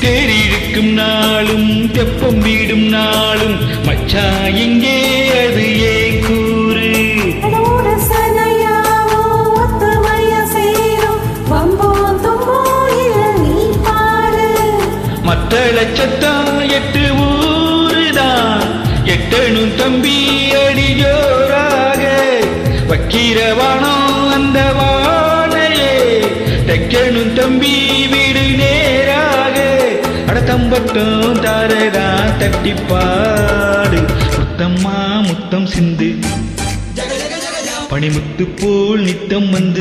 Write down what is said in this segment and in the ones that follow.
தேரிழுக்கும் நாளும் தெப்பம் வீடும் நாளும் மச்சா எங்கே அது ஏன் கூறு அதோட சனையாவோ ஒத்துமையா சேரும் வம்போ தும்போ இல்ல நீ பாரு மத்த லட்சத்தான் எட்டு ஊருதான் எட்டணும் தம்பி அடி ஜோராக வக்கீரவானம் அந்த வானையே தைக்கணும் தம்பி வீடு நேராக அடத்தம்பட்டும் தாரதா தட்டிப்பாடு முத்தம்மா முத்தம் சிந்து பனிமுத்து போல் நித்தம் வந்து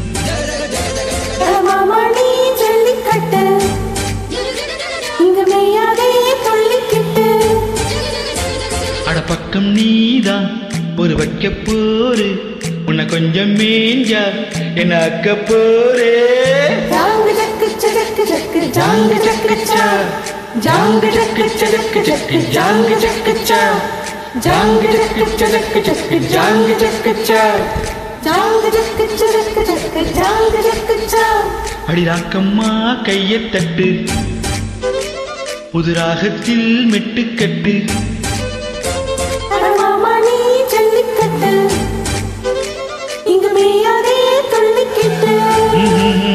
மாமா நீ ஜல்லிக்கட்டு இங்க மெய்யாதே துள்ளிக்கிட்டு அட பக்கம் நீதான் ஒரு வைக்க போரு உன்னை கொஞ்சம் மேஞ்சா என்ன அக்க போரே ஜாங்கு ஜக்கு ஜக்கு ஜக்கு ஜாங்கு ஜக்கு சா ஜாங்கு ஜக்கு ஜக்கு ஜக்கு ஜாங்கு ஜக்கு சா ஜாங்கு ஜக்கு ஜக்கு ஜக்கு ஜாங்கு ஜக்கு சா ஜாங்கு ஜக்கு ஜக்கு ஜக்கு ஜாங்கு ஜக்கு சா அடி ராக்கம்மா கையை தட்டு புது ராகத்தில் மெட்டுக்கட்டு அட மாமா நீ ஜல்லிக்கட்டு இங்க மெய்யாதே துள்ளிக்கிட்டு ம்ஹும்.